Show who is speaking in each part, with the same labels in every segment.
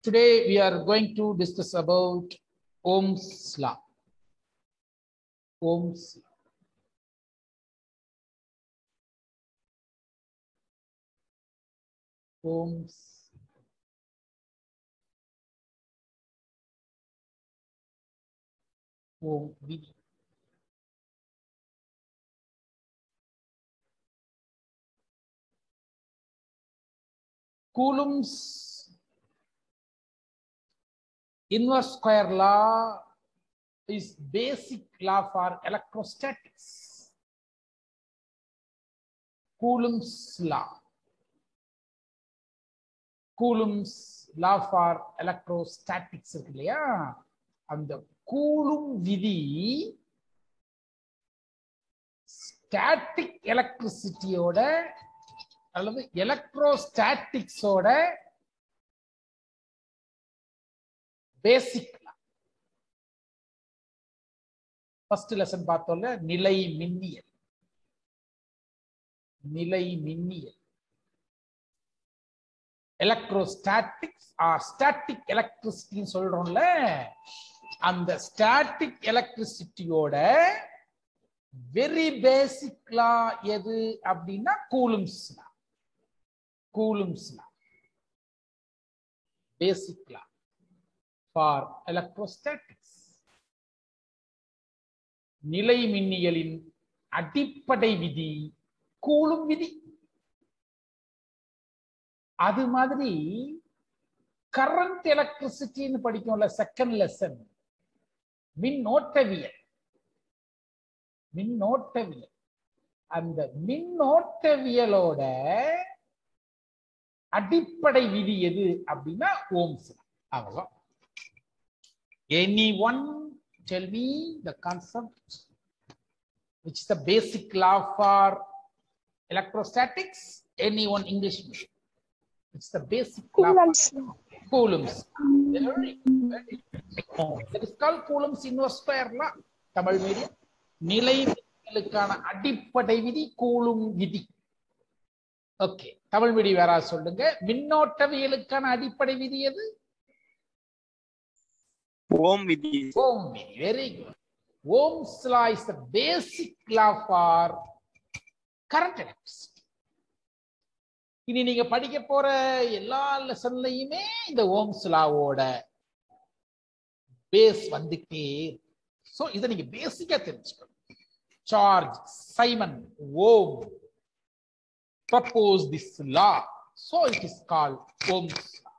Speaker 1: Today we are going to discuss about Ohm's law. Ohm's law. Ohm's Ohm விதி Coulomb's inverse square law is basic law for electrostatics. Coulomb's law. Coulomb's law for electrostatics இருக்கு இல்லையா அந்த coulomb விதி static எலக்ட்ரிசிட்டியோட அல்லது எலக்ட்ரோஸ்டாட்டிக்ஸோட பேசிக் first lesson பார்த்தோம்ல நிலை மின்னியல் நிலை மின்னியல் எலக்ட்ரோஸ்டாட்டிக்ஸ் ஆர் ஸ்டாட்டிக் எலக்ட்ரிசிட்டின்னு சொல்றோம்ல அந்த ஸ்டாட்டிக் எலக்ட்ரிசிட்டியோட வெரி பேசிக் லா எது அப்படின்னா Coulomb's law Coulomb's law basic law for electrostatics நிலை மின்னியலின் அடிப்படை விதி கூலும் விதி அது மாதிரி கரண்ட் எலக்ட்ரிசிட்டின்னு படிக்கும்ல செகண்ட் லெசன் மின்னோட்டவியல் மின்னோட்டவியல் அந்த மின்னோட்டவியலோட அடிப்படை விதி எது அப்படின்னா ஓம்ஸ் அவ்வளோ anyone tell me the concept which is the basic law for electrostatics any one english medium it's the basic law
Speaker 2: Coulomb's law.
Speaker 1: coulombs very very that is called coulombs inverse square law Tamil medium நிலைகளுக்கான அடிப்படை விதி Coulomb விதி okay Tamil medium வேற சொல்லுங்க மின்னோட்டவியலுக்கான அடிப்படை விதி எது
Speaker 3: ஓம் விதி
Speaker 1: ஓம் விதி very good Ohm's law is the basic law for current electricity இனி நீங்க படிக்க போற எல்லா லெசன்லயுமே இந்த ஓம்ஸ் லாவோட பேஸ் வந்துட்டே சோ இதை நீங்க பேசிக்கா தெரிஞ்சுக்கணும் Georg Simon Ohm propose this law so it is called ohm's law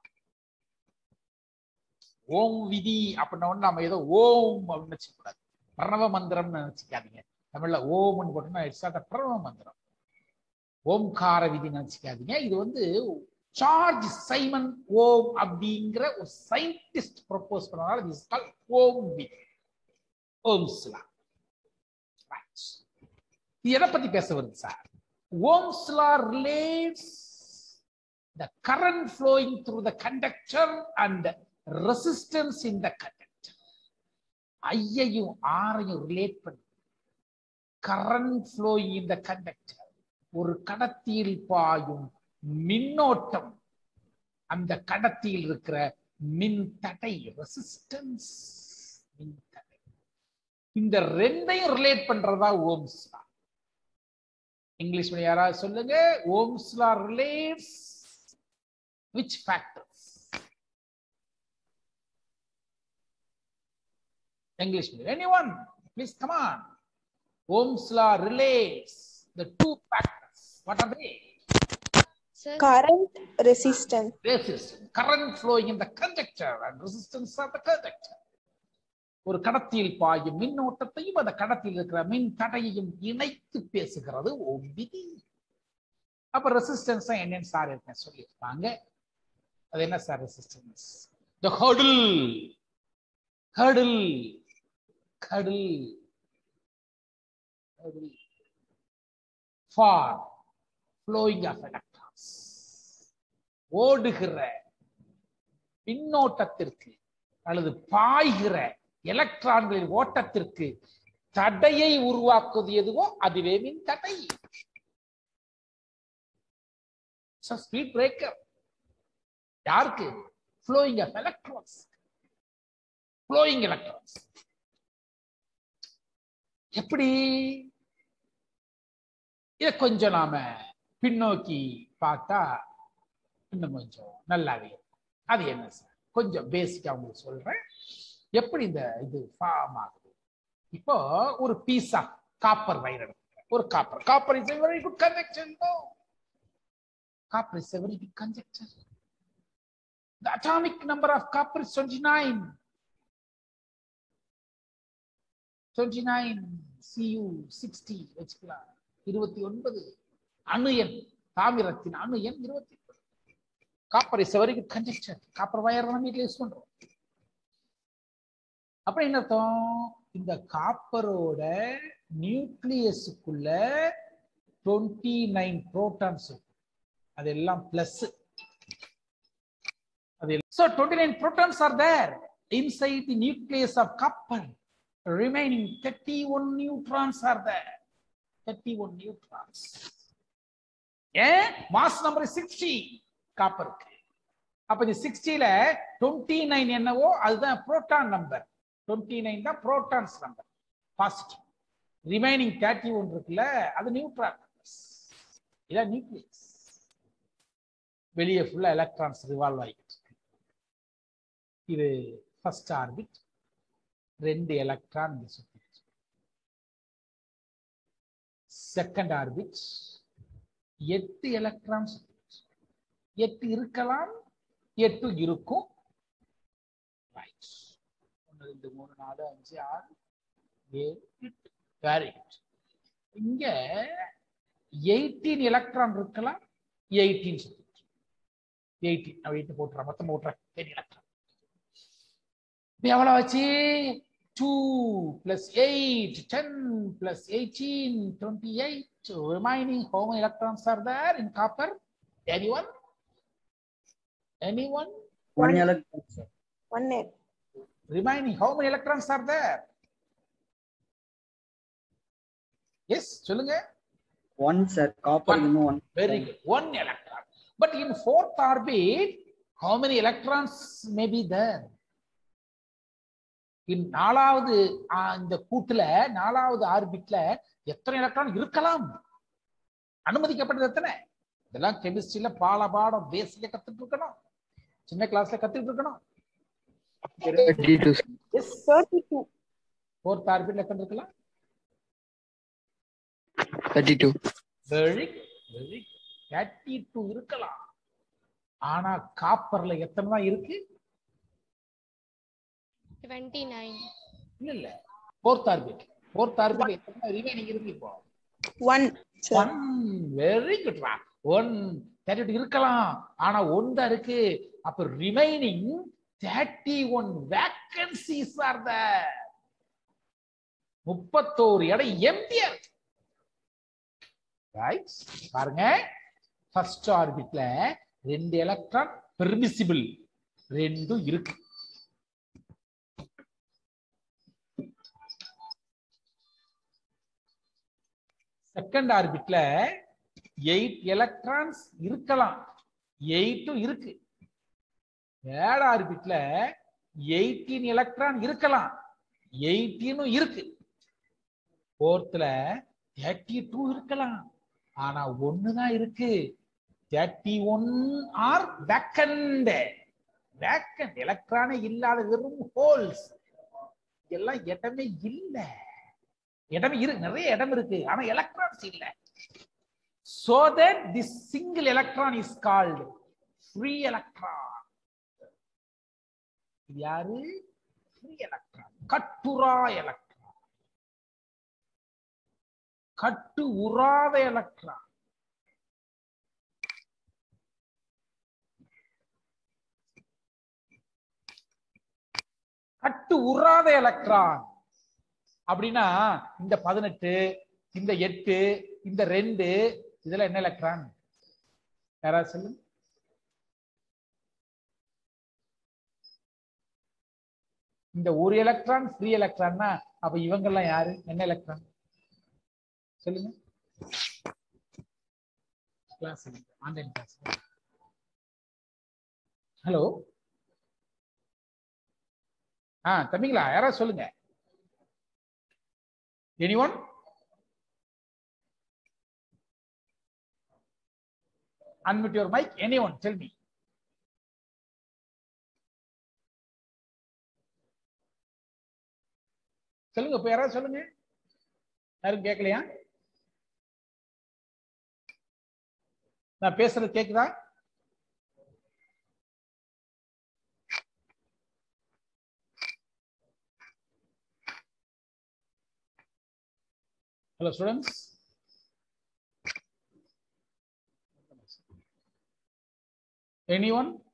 Speaker 1: Ohm விதி அப்படின்ன உடனே நம்ம ஏதோ ஓம் அப்படின்னு நினைச்சுக்கூடாது பிரணவ மந்திரம்னு நினைச்சுக்காதீங்க தமிழ்ல ஓம்னு போட்டோம்னா இட்ஸ் நாட் பிரணவ மந்திரம் ஓம்கார விதி நினைச்சுக்காதீங்க இது வந்து சார்ஜ் சைமன் ஓம் அப்படிங்கிற ஒரு சயின்டிஸ்ட் ப்ரொபோஸ் பண்ணனால திஸ் கால் ஓம் விதி ஓம்ஸ் லா இது எதை பத்தி பேச வருது sir Ohm's law relates the current flowing through the conductor and resistance in the conductor ஐயையும் ஆரையும் ரிலேட் பண்ணி current flowing in the conductor ஒரு கடத்தியில் பாயும் மின்னோட்டம் அந்த கடத்தியில் இருக்கிற மின் தடை ரெசிஸ்டன்ஸ் மின் தடை இந்த ரெண்டையும் ரிலேட் பண்றதா ஓம்ஸ் லா இங்கிலீஷ் யாராவது சொல்லுங்க Ohm's law relates which factors english medium. anyone please come on ohm's law relates the two factors what are they
Speaker 2: Current resistance.
Speaker 1: resistance current flowing in the conductor and resistance of the conductor ஒரு கடத்தியில் பாயும் மின்னோட்டத்தையும் அந்த கடத்தியில் இருக்கிற மின் தடையையும் இணைத்து பேசுகிறது ஓம் விதி அப்ப ரெசிஸ்டன்ஸ் என்னன்னு சார் இருக்கேன் சொல்லியிருப்பாங்க அது என்ன sir resistance the hurdle hurdle hurdle hurdle for flowing of electrons ஓடுகிற மின்னோட்டத்திற்கு அல்லது பாய்கிற எலக்ட்ரான்களின் ஓட்டத்திற்கு தடையை உருவாக்குவது எதுவோ அதுவே மின் தடை ஸ்பீட் பிரேக்கர் யாருக்கு flowing of electrons flowing electrons எப்படி இத கொஞ்சம் நாம பின்னோக்கி பார்த்தா இன்னும் கொஞ்சம் நல்லாவே இருக்கும் அது என்ன சார் கொஞ்சம் பேசிக்கா உங்களுக்கு சொல்றேன் எப்படி இந்த இது ஃபார்ம் ஆகுது இப்போ ஒரு பீஸ் ஆஃப் காப்பர் வயர் எடுத்துக்கிறேன் ஒரு copper copper is very good conductor copper is very good conductor The atomic number of copper is 29. 29 Cu 60 வச்சுக்கலாம் இருபத்தி ஒன்பது அணு எண் தாமிரத்தின் அணு எண் இருபத்தி ஒன்பது copper is very good conductor copper wire நம்ம வீட்டில் யூஸ் பண்றோம் அப்புறம் என்ன அர்த்தம் இந்த காப்பரோட நியூக்ளியஸுக்குள்ள டுவெண்ட்டி நைன் புரோட்டான்ஸ் அதெல்லாம் plus So 29 protons are there inside the nucleus of copper. Remaining 31 neutrons are there. 31 neutrons. ஏன் மாஸ் நம்பர் சிக்ஸ்டி காப்பருக்கு அப்ப இந்த சிக்ஸ்டில டுவெண்ட்டி நைன் என்னவோ அதுதான் புரோட்டான் நம்பர் டுவெண்ட்டி நைன் தான் protons number positive remaining thirty one இருக்குல்ல அது நியூட்ரான் இதான் நியூக்ளியஸ் வெளியே ஃபுல்லா எலக்ட்ரான்ஸ் ரிவால்வ் ஆகிட்டு இருக்கு. இது ஃபர்ஸ்ட் ஆர்பிட் ரெண்டு எலக்ட்ரான் இங்க சுத்திட்டு செகண்ட் ஆர்பிட் எட்டு எலக்ட்ரான் சுத்திட்டு எட்டு இருக்கலாம் எட்டு இருக்கும் ரைட் ஒன்று ரெண்டு மூணு நாலு அஞ்சு ஆறு ஏழு எட்டு வெரி குட் இங்க எயிட்டீன் எலக்ட்ரான் இருக்கலாம் எயிட்டீன் சுத்திட்டு எயிட்டீன் நான் எயிட்டு போட்டுறேன் மொத்தம் போட்டுறேன் டென் எலக்ட்ரான் இப்போ எவ்வளோ ஆச்சு two plus eight ten plus eighteen twenty eight remaining home electrons are there in copper anyone anyone
Speaker 3: One electron, sir.
Speaker 2: One net.
Speaker 1: remaining how many electrons are there yes சொல்லுங்க
Speaker 3: One, sir. Copper
Speaker 1: One.
Speaker 3: இன்னும் one.
Speaker 1: very good one electron but in fourth orbit how many electrons may be there in நாலாவது ஆ, இந்த கூட்டுல நாலாவது ஆர்பிட்ல எத்தனை electron இருக்கலாம் அனுமதிக்கப்பட்டது எத்தனை இதெல்லாம் கெமிஸ்ட்ரியில பால பாடம் பேசிக்க கத்துட்டு இருக்கணும் சின்ன கிளாஸ்ல கத்துட்டு இருக்கணும்
Speaker 3: Thirty-two, sir.
Speaker 1: எஸ்
Speaker 2: 32.
Speaker 1: ஃபோர்த் ஆர்பிட்ல எத்தனை இருக்கலாம்
Speaker 3: Thirty-two.
Speaker 1: Very very thirty two இருக்கலாம் ஆனா காப்பர்ல எத்தனை தான் இருக்கு
Speaker 4: 29
Speaker 1: இல்ல இல்ல ஃபோர்த் ஆர்பிட் ஃபோர்த் ஆர்பிட் எத்தனை ரிமைனிங் இருக்கு இப்போ
Speaker 2: One. Sir.
Speaker 1: One very good one thirty two இருக்கலாம் ஆனா ஒன் தான் இருக்கு அப்ப remaining thirty one vacancies are the முப்பத்தோரு இடம் எம்டியா இருக்கு ரைட் பாருங்க ஃபர்ஸ்ட் ஆர்பிட்ல ரெண்டு எலக்ட்ரான் பெர்மிசிபிள் ரெண்டும் இருக்கு செகண்ட் ஆர்பிட்ல எயிட் எலக்ட்ரான்ஸ் இருக்கலாம் எயிட்டும் இருக்கு தேர்ட் ஆர்பிட்ல எயிட்டீன் எலக்ட்ரான் இருக்கலாம் எயிட்டீனும் இருக்கு ஃபோர்த்ல தேர்ட்டி டூ இருக்கலாம் ஆனா ஒண்ணுதான் இருக்கு thirty one are vacant vacant எலக்ட்ரானே இல்லாத வெறும் ஹோல்ஸ் எல்லாம் இடமே இல்ல இடமே இருக்கு நிறைய இடம் இருக்கு ஆனா எலக்ட்ரான்ஸ் இல்ல so that this single electron is called free electron இது யாரு free electron கட்டுரா எலக்ட்ரான் கட்டு உறாத எலக்ட்ரான் கட்டு உறாத எலக்ட்ரான் அப்படின்னா இந்த பதினெட்டு இந்த எட்டு இந்த ரெண்டு இதெல்லாம் என்ன எலக்ட்ரான் யாராவது சொல்லுங்க இந்த ஒரு எலக்ட்ரான் ஃப்ரீ எலக்ட்ரான்னா அப்ப இவங்கெல்லாம் யாரு என்ன எலக்ட்ரான் சொல்லுங்க கிளாஸ் ஆன்லைன் கிளாஸ் ஹலோ ஆ தம்பிங்களா யாராவது சொல்லுங்க anyone unmute your mic anyone tell me சொல்லுங்க இப்ப யாராவது சொல்லுங்க யாரும் கேட்கலையா நான் பேசுறது கேக்குதா hello students anyone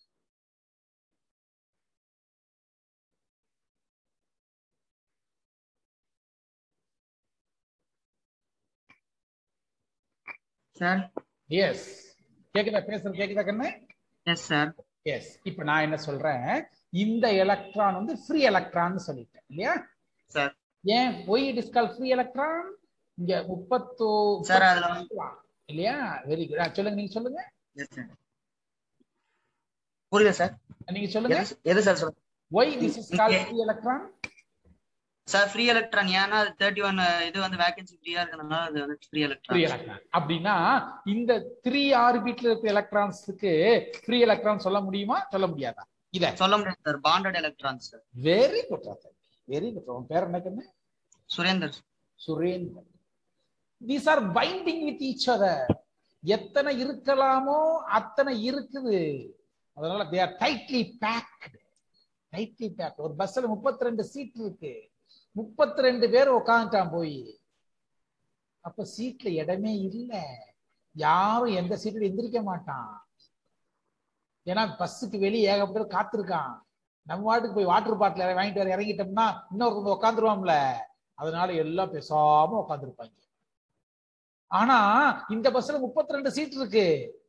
Speaker 3: sir
Speaker 1: yes கேக்குதா பேசுறது கேக்குதா கண்ணு
Speaker 3: எஸ் சார்
Speaker 1: எஸ் இப்ப நான் என்ன சொல்றேன் இந்த எலக்ட்ரான் வந்து ஃப்ரீ எலக்ட்ரான் சொல்லிட்டேன் இல்லையா
Speaker 3: சார்
Speaker 1: ஏன் why it is call free electron இங்க முப்பத்தோ
Speaker 3: சார் அதுல வந்து
Speaker 1: இல்லையா வெரி குட் சொல்லுங்க நீங்க சொல்லுங்க
Speaker 3: எஸ் சார் புரியல சார்
Speaker 1: நீங்க சொல்லுங்க
Speaker 3: எது எது சார் சொல்லுங்க
Speaker 1: why this is call free electron
Speaker 3: sir free electron ஏன்னா அது தேர்ட்டி ஒன் இது வந்து வேகன்சி ஃப்ரீயா இருக்கனால அது வந்து ஃப்ரீ
Speaker 1: ஃப்ரீ
Speaker 3: எலக்ட்ரான்
Speaker 1: எலக்ட்ரான் அப்படின்னா இந்த த்ரீ ஆர்பிட்ல இருக்க எலக்ட்ரான்ஸ்க்கு ஃப்ரீ எலக்ட்ரான் சொல்ல முடியுமா சொல்ல முடியாதா இத
Speaker 3: சொல்ல முடியாது sir bonded electron sir
Speaker 1: very good very good உன் பேர் என்ன கண்ணு
Speaker 3: Surender
Speaker 1: Surender these are binding with each other எத்தனை இருக்கலாமோ அத்தனை இருக்குது அதனால they are tightly packed tightly packed ஒரு பஸ்ல முப்பத்தி ரெண்டு சீட் இருக்கு முப்பத்தி ரெண்டு பேர் உட்காந்துட்டான் போய் அப்ப சீட்ல இடமே இல்ல யாரும் எந்த சீட்ல எந்திரிக்க மாட்டான் ஏன்னா பஸ்ஸுக்கு வெளியே ஏகப்பட்ட பேர் காத்திருக்கான் நம்ம வாட்டுக்கு போய் வாட்டர் பாட்டில் வாங்கிட்டு வர இறங்கிட்டோம்னா இன்னொருத்தவங்க உட்காந்துருவான்ல அதனால எல்லாம் பேசாம உட்காந்துருப்பாங்க ஆனா இந்த பஸ்ல முப்பத்தி ரெண்டு சீட் இருக்கு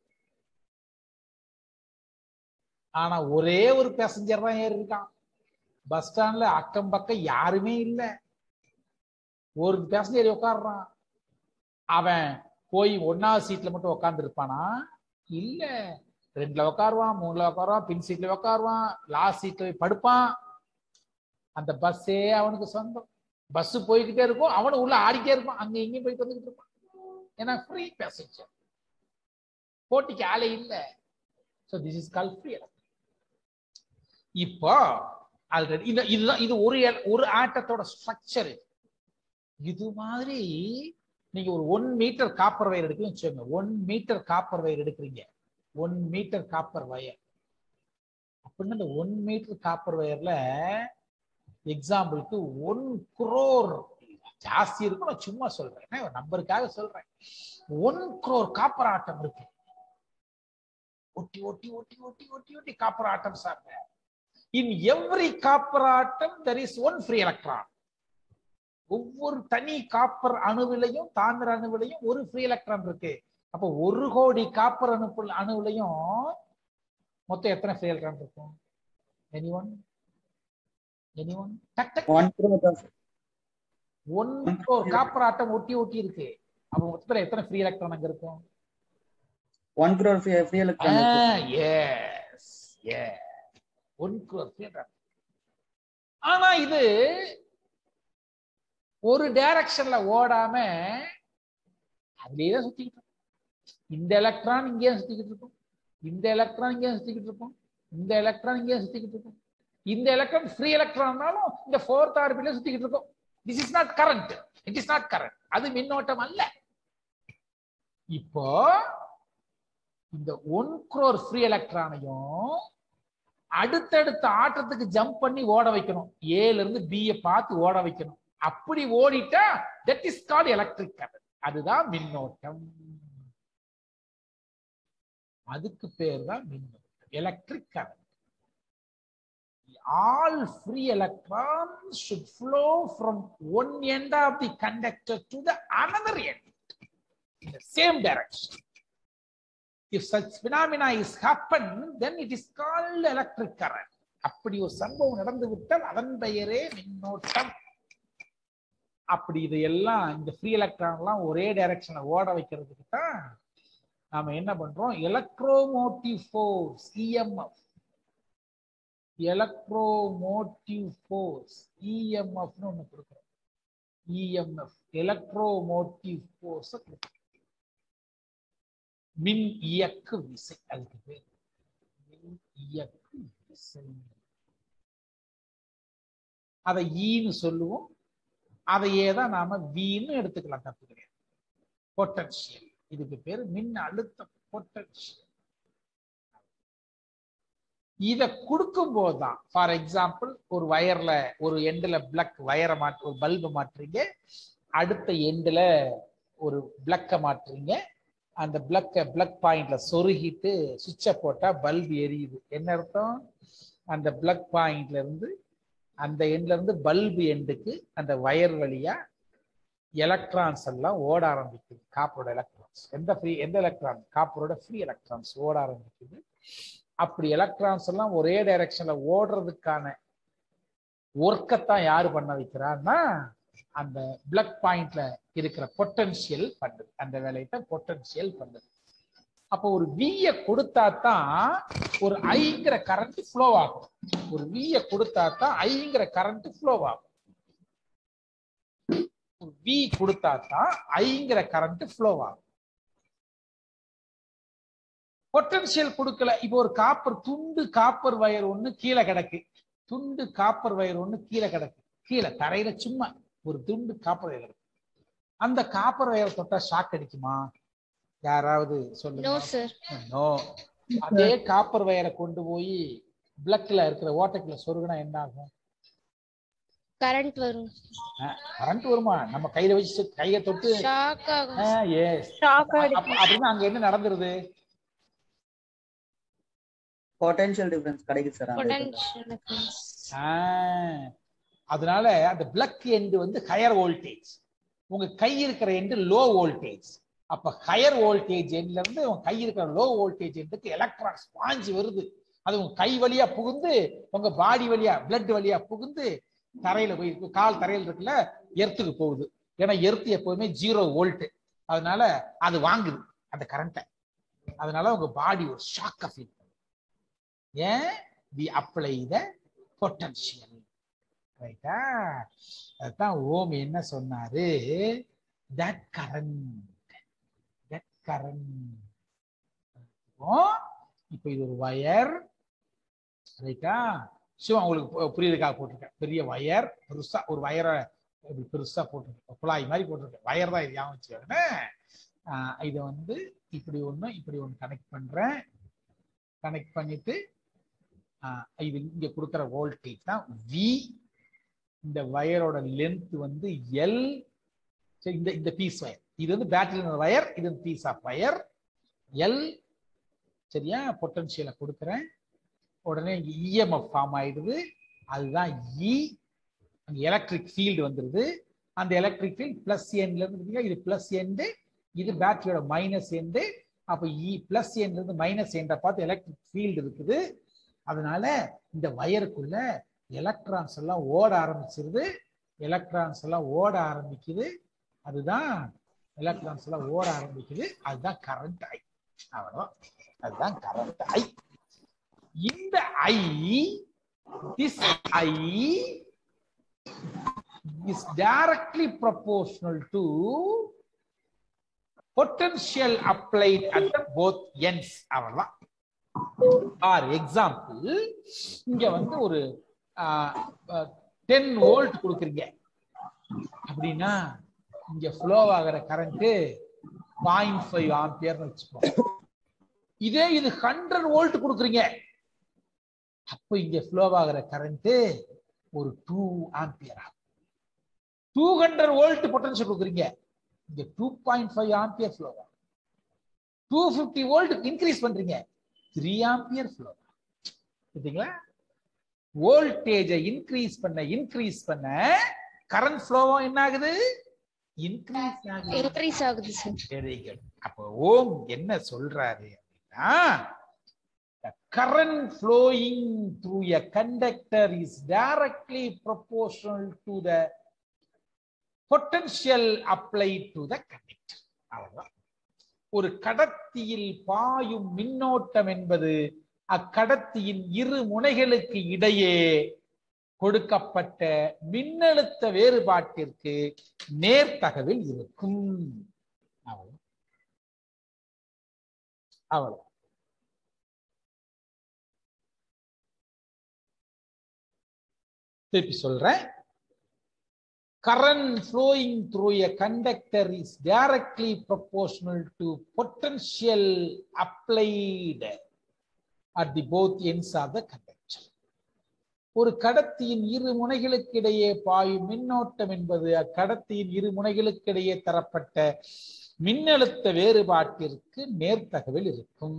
Speaker 1: ஆனா ஒரே ஒரு பேசஞ்சர் தான் ஏறி இருக்கான் பஸ் ஸ்டாண்ட்ல அக்கம் பக்கம் யாருமே இல்ல ஒரு பேசஞ்சர் உட்காடுறான் அவன் போய் ஒன்னாவது சீட்ல மட்டும் உட்கார்ந்து இருப்பானா இல்ல ரெண்டுல உட்காருவான் மூணுல உட்காருவான் பின் சீட்ல உட்காருவான் லாஸ்ட் சீட்ல போய் படுப்பான் அந்த பஸ்ஸே அவனுக்கு சொந்தம் பஸ் போய்கிட்டே இருக்கும் அவனும் உள்ள ஆடிட்டே இருப்பான் அங்க இங்கேயும் போயிட்டு வந்துகிட்டு இருப்பான் ஏன்னா ஃப்ரீ பேசஞ்சர் போட்டிக்கு ஆளே இல்ல so this is call free இப்போ ஆல்ரெடி இந்த இதுதான் இது ஒரு எல- ஒரு ஆட்டத்தோட ஸ்ட்ரக்சர் இது மாதிரி நீங்க ஒரு ஒன் மீட்டர் காப்பர் வயர் எடுக்கணும்னு வச்சுக்கோங்க ஒன் மீட்டர் காப்பர் வயர் எடுக்கிறீங்க ஒன் மீட்டர் காப்பர் வயர் அப்படின்னா இந்த ஒன் மீட்டர் காப்பர் வயர்ல எக்ஸாம்பிளுக்கு ஒன் குரோர் ஜாஸ்தி இருக்கும் நான் சும்மா சொல்றேன் ஏன்னா ஒரு நம்பருக்காக சொல்றேன் ஒன் குரோர் காப்பர் ஆட்டம் இருக்கு ஒட்டி ஒட்டி ஒட்டி ஒட்டி ஒட்டி ஒட்டி காப்பர் ஆட்டம் சார்ந்த in every copper atom there is one free electron ஒவ்வொரு தனி காப்பர் அணுவிலையும் தாமிர அணுவிலையும் ஒரு ஃப்ரீ எலக்ட்ரான் இருக்கு அப்ப ஒரு கோடி காப்பர் அணு அணுவிலையும் மொத்தம் எத்தனை ஃப்ரீ எலக்ட்ரான் இருக்கும் எனி ஒன் எனி ஒன் டக் டக்
Speaker 3: ஒன் கிலோமீட்டர்
Speaker 1: ஒன் ஒரு காப்பர் ஆட்டம் ஒட்டி ஒட்டி இருக்கு அப்ப மொத்தத்துல எத்தனை ஃப்ரீ எலக்ட்ரான் அங்க இருக்கும்
Speaker 3: one crore free free electron
Speaker 1: yes ஏ ஒன் ஆனா இது ஒரு டைரக்ஷன்ல ஓடாம அதுலயே தான் சுத்திக்கிட்டு இருக்கும் இந்த எலக்ட்ரான் இங்கேயே சுத்திக்கிட்டு இருக்கும் இந்த எலக்ட்ரான் இங்கேயே சுத்திக்கிட்டு இருக்கும் இந்த எலக்ட்ரான் இங்கேயே சுத்திக்கிட்டு இருக்கும் இந்த எலக்ட்ரான் ஃப்ரீ எலக்ட்ரான்னாலும் இந்த ஃபோர்த் ஆர்பிட்ல சுத்திக்கிட்டு இருக்கும் this is not current it is not current அது மின்னோட்டம் அல்ல இப்போ இந்த ஒன் குரோர் ஃப்ரீ எலக்ட்ரானையும் அடுத்தடுத்த ஆட்டத்துக்கு ஜம்ப் பண்ணி ஓட வைக்கணும் ஏல இருந்து பிய பார்த்து ஓட வைக்கணும் அப்படி ஓடிட்டா that is called electric current அதுதான் மின்னோட்டம் அதுக்கு பேர் தான் மின்னோட்டம் electric current all free electrons should flow from one end of the conductor to the another end in the same direction if such phenomena is happen then it is called electric current அப்படி ஒரு சம்பவம் நடந்து விட்டால் அதன் பெயரே மின்னோட்டம் அப்படி இதையெல்லாம் இந்த ஃப்ரீ எலக்ட்ரான் எல்லாம் ஒரே டைரக்ஷன்ல ஓட வைக்கிறதுக்கு தான் நாம என்ன பண்றோம் electromotive force EMF electromotive force இஎம்எஃப்னு ஒண்ணு கொடுக்குறோம் இஎம்எஃப் எலக்ட்ரோமோட்டிவ் ஃபோர்ஸ் மின் இயக்கு விசை அதுக்கு பேர் மின் இயக்கு விசை அதை ஈன்னு சொல்லுவோம் அதையே தான் நாம வீன்னு எடுத்துக்கலாம் தப்பு கிடையாது பொட்டன்ஷியல் இதுக்கு பேரு மின் அழுத்த பொட்டன்ஷியல் இத கொடுக்கும் போதுதான் ஃபார் எக்ஸாம்பிள் ஒரு வயர்ல ஒரு எண்டுல பிளக் வயரை மாற்று ஒரு பல்பு மாற்றுறீங்க அடுத்த எண்டுல ஒரு பிளக்க மாற்றுறீங்க அந்த பிளக்க பிளக் பாயிண்ட்ல சொருகிட்டு சுவிட்சை போட்டா பல்பு எரியுது என்ன அர்த்தம் அந்த பிளக் பாயிண்ட்ல இருந்து அந்த எண்ட்ல இருந்து பல்பு எண்டுக்கு அந்த வயர் வழியா எலக்ட்ரான்ஸ் எல்லாம் ஓட ஆரம்பிக்குது காப்பரோட எலக்ட்ரான்ஸ் எந்த ஃப்ரீ எந்த எலக்ட்ரான் காப்பரோட ஃப்ரீ எலக்ட்ரான்ஸ் ஓட ஆரம்பிக்குது அப்படி எலக்ட்ரான்ஸ் எல்லாம் ஒரே டைரக்ஷன்ல ஓடுறதுக்கான ஒர்க்கத்தான் யாரு பண்ண வைக்கிறான்னா அந்த பிளக் பாயிண்ட்ல இருக்கிற பொட்டன்ஷியல் பண்ணுது அந்த வேலையை தான் பொட்டன்ஷியல் பண்ணுது அப்போ ஒரு விய கொடுத்தா தான் ஒரு ஐங்கிற கரண்ட் ஃப்ளோ ஆகும் ஒரு விய கொடுத்தா தான் ஐங்கிற கரண்ட் ஃப்ளோ ஆகும் ஒரு வி கொடுத்தா தான் ஐங்கிற கரண்ட் ஃப்ளோ ஆகும் பொட்டன்ஷியல் கொடுக்கல இப்போ ஒரு காப்பர் துண்டு காப்பர் வயர் ஒண்ணு கீழே கிடக்கு துண்டு காப்பர் வயர் ஒண்ணு கீழே கிடக்கு கீழே தரையில சும்மா ஒரு துண்டு காப்பர் வயர் கிடக்கு அந்த காப்பர் வயர் தொட்டா ஷாக் அடிக்குமா யாராவது
Speaker 4: நோ
Speaker 1: சொல்லுங்க
Speaker 4: சார்
Speaker 1: நோ அதே காப்பர் வயரை கொண்டு போய் பிளக்ல இருக்கிற ஓட்டைக்குள்ள சொருகுனா என்ன ஆகும்
Speaker 4: கரண்ட் வரும்
Speaker 1: கரண்ட் வருமா நம்ம கையில வச்சு கையை தொட்டு
Speaker 4: ஷாக் ஆகும்
Speaker 1: எஸ்
Speaker 2: ஷாக்
Speaker 1: அப்படின்னா அங்க என்ன நடந்துருது
Speaker 3: பொட்டன்ஷியல் டிஃபரன்ஸ் கிடைக்குது சார் அந்த இதுல.
Speaker 4: பொட்டன்ஷியல்
Speaker 1: ஆஹ், அதனால அந்த பிளக் எண்டு வந்து ஹையர் வோல்டேஜ் உங்க கை இருக்கிற எண்டு லோ வோல்டேஜ் அப்ப ஹையர் வோல்டேஜ் எண்ட்ல இருந்து உங்க கை இருக்கிற லோ வோல்டேஜ் எண்டுக்கு எலக்ட்ரான்ஸ் பாஞ்சு வருது அது உங்க கை வழியா புகுந்து உங்க பாடி வழியா பிளட் வழியா புகுந்து தரையில போய் இருக்கு கால் தரையில இருக்குல்ல எர்த்துக்கு போகுது ஏன்னா எர்த்து எப்பவுமே ஜீரோ வோல்ட் அதனால அது வாங்குது அந்த கரண்ட்டை அதனால உங்க பாடி ஒரு ஷாக்க ஃபீல் ஏன் வி அப்ளை த பொட்டன்ஷியல் ரைட்டா அதுதான் ஓம் என்ன சொன்னாரு தட் கரண்ட் தட் கரண்ட் இப்போ இது ஒரு வயர் ரைட்டா ஷோ உங்களுக்கு பு- புரியுதுக்காக போட்டிருக்கேன் பெரிய வயர் பெருசா ஒரு வயரை இப்படி பெருசா போட்டிருக்கேன் குழாய் மாதிரி போட்டிருக்கேன் வயர் தான் இது ஞாபகம் வச்சுக்கோங்க இதை வந்து இப்படி ஒண்ணு இப்படி ஒண்ணு கனெக்ட் பண்றேன் கனெக்ட் பண்ணிட்டு ஆஹ் இது இங்க கொடுக்குற வோல்டேஜ் தான் வி இந்த வயரோட லென்த் வந்து எல் இந்த இந்த பீஸ் வயர் இது வந்து பேட்டரி வயர் இது பீஸ் ஆஃப் வயர் எல் சரியா பொட்டன்ஷியலை கொடுக்குறேன் உடனே இங்க இஎம்எஃப் ஃபார்ம் ஆயிடுது அதுதான் இ அங்க எலக்ட்ரிக் ஃபீல்டு வந்துருது அந்த எலக்ட்ரிக் ஃபீல்ட் பிளஸ் எண்ட்ல இருந்து பார்த்தீங்கன்னா இது பிளஸ் எண்டு இது பேட்டரியோட மைனஸ் எண்டு அப்ப இ பிளஸ் எண்ட்ல இருந்து மைனஸ் எண்டை பார்த்து எலக்ட்ரிக் ஃபீல்டு இருக்குது அதனால இந்த வயருக்குள்ள எலக்ட்ரான்ஸ் எல்லாம் ஓட ஆரம்பிச்சிருது எலக்ட்ரான்ஸ் எல்லாம் ஓட ஆரம்பிக்குது அதுதான் எலக்ட்ரான்ஸ் எல்லாம் ஓட ஆரம்பிக்குது அதுதான் கரண்ட் ஐ அவ்வளவுதான் அதுதான் கரண்ட் ஐ இந்த I this I is directly proportional to potential applied at the both ends அவ்வளவுதான் ஃபார் எக்ஸாம்பிள் இங்க வந்து ஒரு டென் வோல்ட் கொடுக்குறீங்க அப்படின்னா இங்க ஃப்ளோ ஆகிற கரண்ட் பாயிண்ட் ஃபைவ் ஆம்பியர்னு வச்சுக்கோங்க இதே இது ஹண்ட்ரட் வோல்ட் கொடுக்குறீங்க அப்போ இங்க ஃப்ளோ ஆகிற கரண்ட் ஒரு டூ ஆம்பியர் ஆகும் டூ ஹண்ட்ரட் வோல்ட் பொட்டன்ஷியல் கொடுக்குறீங்க இங்க two point five ampere flow ஆகும் டூ ஃபிஃப்டி வோல்ட் இன்க்ரீஸ் பண்றீங்க த்ரீ ஆம்பியர் ஃப்ளோ பார்த்தீங்களா வோல்டேஜை இன்க்ரீஸ் பண்ண இன்க்ரீஸ் பண்ண கரண்ட் ஃப்ளோவும் என்ன ஆகுது இன்க்ரீஸ் ஆகுது
Speaker 4: இன்க்ரீஸ் ஆகுது சார்
Speaker 1: வெரி குட் அப்போ ஓம் என்ன சொல்றாரு அப்படின்னா the current flowing through a conductor is directly proportional to the potential applied to the conductor அவ்வளவுதான் ஒரு கடத்தியில் பாயும் மின்னோட்டம் என்பது அக்கடத்தியின் இரு முனைகளுக்கு இடையே கொடுக்கப்பட்ட மின்னழுத்த வேறுபாட்டிற்கு நேர்த்தகவில் இருக்கும் அவ்வளவு அவ்வளவு திருப்பி சொல்றேன் current flowing through a conductor is directly proportional to potential applied at the both ends of the conductor. ஒரு கடத்தியின் இரு முனைகளுக்கு இடையே பாயும் மின்னோட்டம் என்பது அக்கடத்தியின் இரு முனைகளுக்கு இடையே தரப்பட்ட மின்னழுத்த வேறுபாட்டிற்கு நேர்த்தகவில் இருக்கும்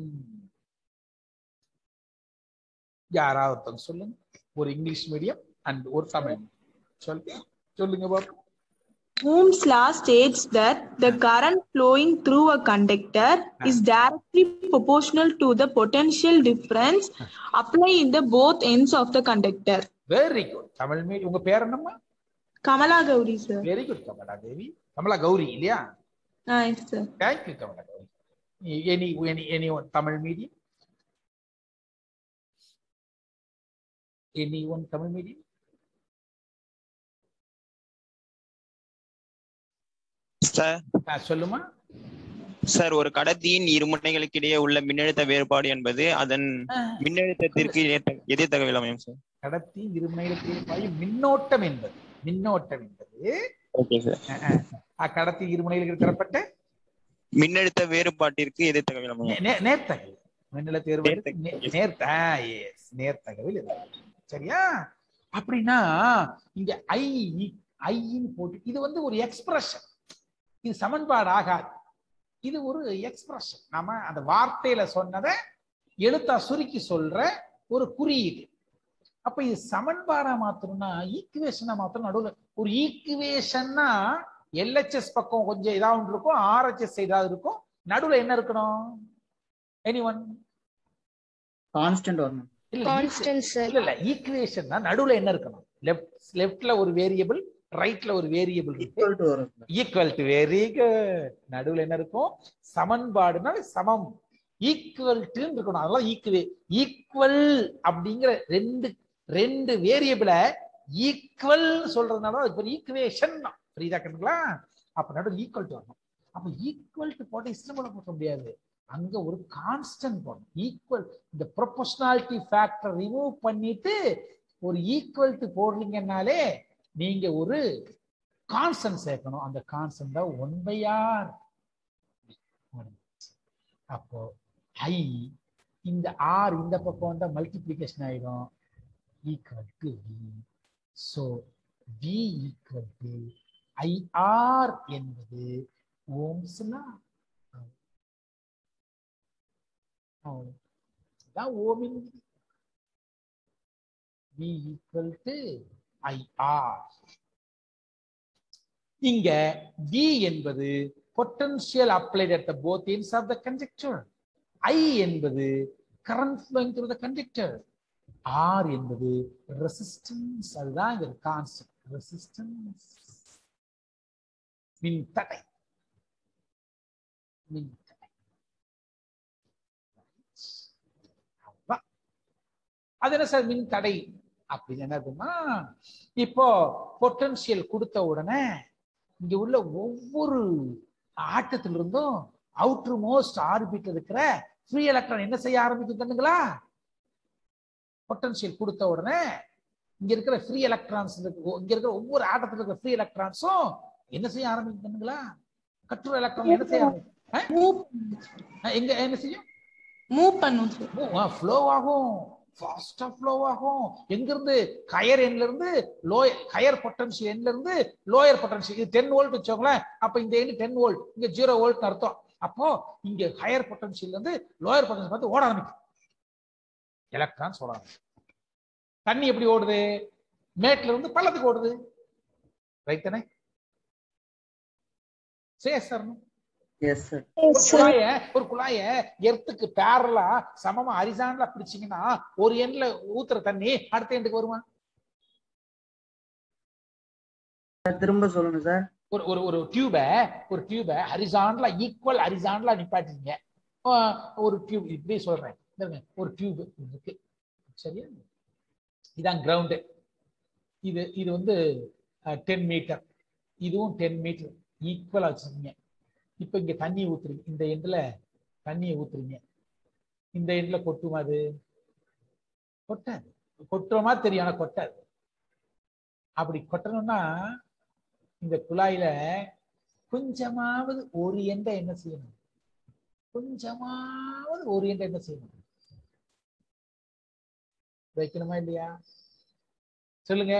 Speaker 1: யாராவது ஒருத்தங்க சொல்லுங்க ஒரு இங்கிலீஷ் மீடியம் அண்ட் ஒரு தமிழ் சொல்லுங்க சொல்லுங்க பாப்போம்
Speaker 2: Ohm's law states that the current flowing through a conductor is directly proportional to the potential difference applied in the both ends of the conductor.
Speaker 1: Very good Tamil medium உங்க பேர் என்னம்மா
Speaker 2: Kamala Gauri, sir.
Speaker 1: Very good Kamala Devi Kamala Gauri இல்லையா
Speaker 2: Ah, yes, sir.
Speaker 1: Thank you Kamala Gauri any any any one Tamil medium any one Tamil medium
Speaker 5: sir
Speaker 1: சொல்லுமா
Speaker 5: sir ஒரு கடத்தியின் இரு முனைகளுக்கு இடையே உள்ள மின்னழுத்த வேறுபாடு என்பது அதன் மின்னழுத்தத்திற்கு ஏற்ற- எதிர்த்தகவில் அமையும் சார்
Speaker 1: கடத்தி இருமுனைகளுக்கு பாயும் மின்னோட்டம் என்பது மின்னோட்டம் என்பது
Speaker 5: ஓகே சார்
Speaker 1: அஹ், அஹ், அக்கடத்தி இருமுனைகளுக்கு தரப்பட்ட
Speaker 5: மின்னழுத்த வேறுபாட்டிற்கு எதிர்த்தகவில்
Speaker 1: நே-
Speaker 5: அமையும்
Speaker 1: நே- நேர்த்தகவு மின்னல தேர்வு
Speaker 5: நேர்த்தகவு.
Speaker 1: நேர்த்த எஸ் நேர்த்தகவில் இருக்கு சரியா அப்படின்னா இங்க ஐ ஐன்னு போட்டு இது வந்து ஒரு எக்ஸ்பிரஷன் இது சமன்பாடு ஆகாது இது ஒரு எக்ஸ்பிரஷன் நாம அந்த வார்த்தையில சொன்னதை எழுத்தா சுருக்கி சொல்ற ஒரு குறியீடு அப்ப இது சமன்பாடா மாத்தணும்னா ஈக்குவேஷனா மாத்தணும் நடுவுல ஒரு ஈக்குவேஷன்னா எல்ஹெச்எஸ் பக்கம் கொஞ்சம் இதாவது இருக்கும் ஆர்ஹெச்எஸ் ஏதாவது இருக்கும் நடுவுல என்ன இருக்கணும் எனி ஒன்
Speaker 3: கான்ஸ்டன்ட் வரணும்
Speaker 1: இல்ல
Speaker 4: கான்ஸ்டன்ட் சார்
Speaker 1: இல்ல இல்ல ஈக்குவேஷன்னா நடுவுல என்ன இருக்கணும் லெஃப்ட் லெஃப்ட்ல ஒரு வேரியபிள் ரைட்ல ஒரு வேரியபிள் இருக்கு
Speaker 3: ஈக்குவல் டு வரும்
Speaker 1: ஈக்குவல் டு வெரி குட் நடுவுல என்ன இருக்கும் சமன்பாடுனா சமம் ஈக்குவல் டு இருக்கணும் அதெல்லாம் ஈக்குவே ஈக்குவல் அப்படிங்கிற ரெண்டு ரெண்டு வேரியபிளை ஈக்குவல் சொல்றதுனால அதுக்கு ஒரு ஈக்குவேஷன் புரியுதா கண்டுங்களா அப்ப நடுவில் ஈக்குவல் டு வரணும் அப்ப ஈக்குவல் டு போட்டு இஸ்லாம் போட முடியாது அங்க ஒரு கான்ஸ்டன்ட் போடணும் ஈக்குவல் இந்த ப்ரொபோஷனாலிட்டி ஃபேக்டர் ரிமூவ் பண்ணிட்டு ஒரு ஈக்குவல் டு போடுறீங்கன்னாலே நீங்க ஒரு கான்ஸ்டன்ட் சேர்க்கணும் அந்த கான்ஸ்டன்ட் தான் ஒன் பை ஆர் அப்போ ஐ இந்த ஆர் இந்த பக்கம் வந்தா மல்டிப்ளிகேஷன் ஆயிடும் equal to V so V equal to IR என்பது ஓம்ஸ்னா தான் ஓமின் வி ஈக்குவல் டு ஐஆர் இங்க V என்பது potential applied at the both ends of the conductor I என்பது current flowing through the conductor R என்பது resistance அதுதான் இங்க கான்செப்ட் resistance மின் தடை மின் தடை அவ்வளவுதான். அது என்ன சார் மின் தடை அப்படின்னு என்ன இருக்குன்னா இப்போ பொட்டன்ஷியல் கொடுத்த உடனே இங்க உள்ள ஒவ்வொரு ஆட்டத்துல இருந்தும் அவுட்ரு மோஸ்ட் ஆர்பிட் இருக்கிற ஃப்ரீ எலக்ட்ரான் என்ன செய்ய ஆரம்பிக்கும் தெரியுங்களா பொட்டன்ஷியல் கொடுத்த உடனே இங்க இருக்கிற ஃப்ரீ எலக்ட்ரான்ஸ் இங்க இருக்கிற ஒவ்வொரு ஆட்டத்துல இருக்கிற ஃப்ரீ எலக்ட்ரான்ஸும் என்ன செய்ய ஆரம்பிக்கும் தெரியுங்களா கட்டுரை எலக்ட்ரான் என்ன செய்ய ஆரம்பிக்கும்
Speaker 2: Move,
Speaker 1: அஹ் எங்க என்ன செய்யும்
Speaker 2: move பண்ணும் sir.
Speaker 1: ஃப்ளோ ஆகும் ஃபாஸ்டா ஃப்ளோ ஆகும் எங்க இருந்து ஹையர் எண்ட்ல இருந்து லோயர் ஹையர் பொட்டன்ஷியல் எண்ட்ல இருந்து லோயர் பொட்டன்ஷியல் இது டென் வோல்ட் வச்சோங்களேன் அப்ப இந்த எண்ட் டென் வோல்ட் இங்க ஜீரோ வோல்ட் அர்த்தம் அப்போ இங்க ஹையர் பொட்டன்ஷியல் இருந்து லோயர் பொட்டன்ஷியல் பார்த்து ஓட ஆரம்பிக்கும் எலக்ட்ரான்ஸ் ஓட ஆரம்பிக்கும் தண்ணி எப்படி ஓடுது மேட்ல இருந்து பள்ளத்துக்கு ஓடுது ரைட் தானே சே சார்
Speaker 3: எஸ் சார்
Speaker 1: ஒரு குழாய ஒரு குழாய எர்த்துக்கு பேரலா சமமா அரிசான்ல பிடிச்சீங்கன்னா ஒரு எண்ட்ல ஊத்துற தண்ணி அடுத்த எண்டுக்கு வருமா
Speaker 3: திரும்ப சொல்லுங்க சார்
Speaker 1: ஒரு ஒரு ஒரு டியூப ஒரு டியூப ஹரிசான்ல ஈக்குவல் ஹரிசான்ல நிப்பாட்டிங்க ஆஹ் ஒரு டியூப் இப்படி சொல்றேன் பாருங்க, ஒரு டியூப் இருக்கு சரியா இதான் கிரவுண்டு இது இது வந்து டென் மீட்டர் இதுவும் டென் மீட்டர் ஈக்குவலா வச்சிருக்கீங்க இப்போ இங்க தண்ணி ஊத்துறீங்க இந்த எண்ட்ல தண்ணியை ஊத்துறீங்க இந்த எண்ட்ல கொட்டுமா அது கொட்டாது கொட்டுற மாதிரி தெரியும் ஆனா கொட்டாது அப்படி கொட்டணும்னா இந்த குழாயில கொஞ்சமாவது ஒரு எண்டை என்ன செய்யணும் கொஞ்சமாவது ஒரு எண்டை என்ன செய்யணும் வைக்கணுமா இல்லையா சொல்லுங்க